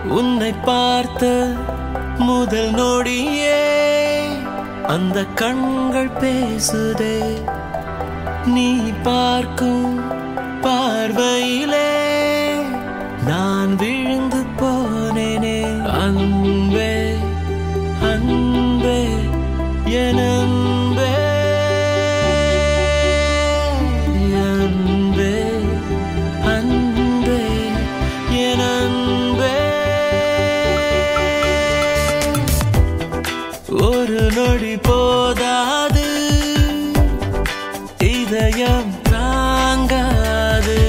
உன்னை பார்த்த முதல் நொடியே அந்த கண்கள் பேசுதே நீ பார்க்கும் பார்வையிலே நான் விழுந்து போனேனே அன்பே அன்பே என் அன்பே அன்பே அன்பே என் அன்பே ஒரு நொடி போதாது இதயம் தாங்காது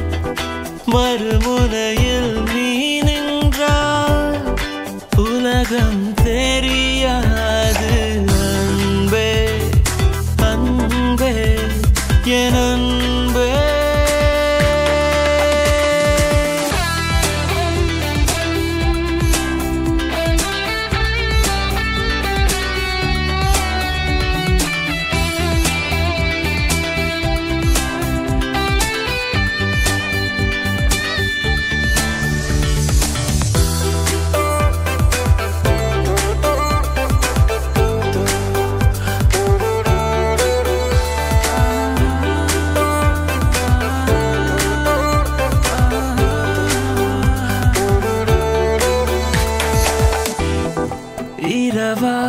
மறுமுனையில் நீ நின்றால் உலகம் தெரியாது அன்பே அன்பே என் அன்பே இரவா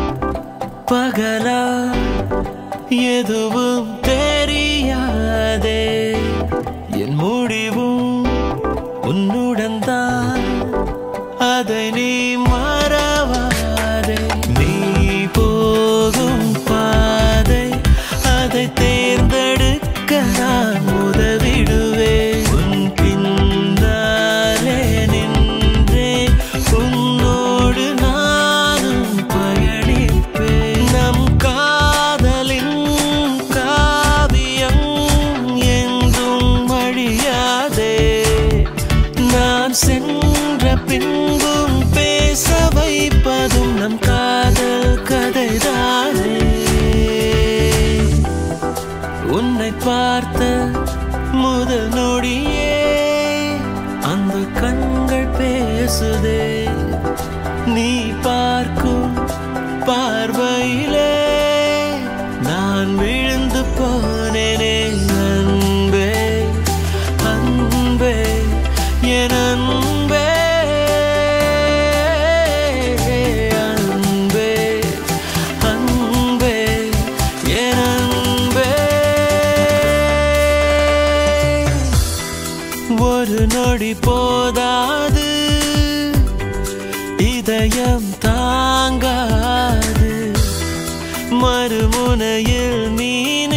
பகலா எதுவும் தெரியாதே என் முடிவும் உன்னுடன் தான் அதை நீ மறவாதே நீ போகும் பாதை அதை தேர்ந்தெடுக்க நான் உதவிடுவேன் உன் பின்னாலே நின்றே உன்னோடு நானும் பயணிப்பேன் நம் காதலின் காவியம் என்றும் அழியாதே நான் சென்ற பின்பும் பேச வைப்பதும் நம் காதல் கதைதானே உன்னை பார்த்த முதல் நொடியே அந்த கண்கள் பேசுதே நீ பார்க்கும் பார்வையிலே நான் விழுந்து போனேனே அன்பே அன்பே என் அன்பே அன்பே அன்பே என் அன்பே ஒரு நொடி போதாது இதயம் தாங்காது மறுமுனையில் மீன்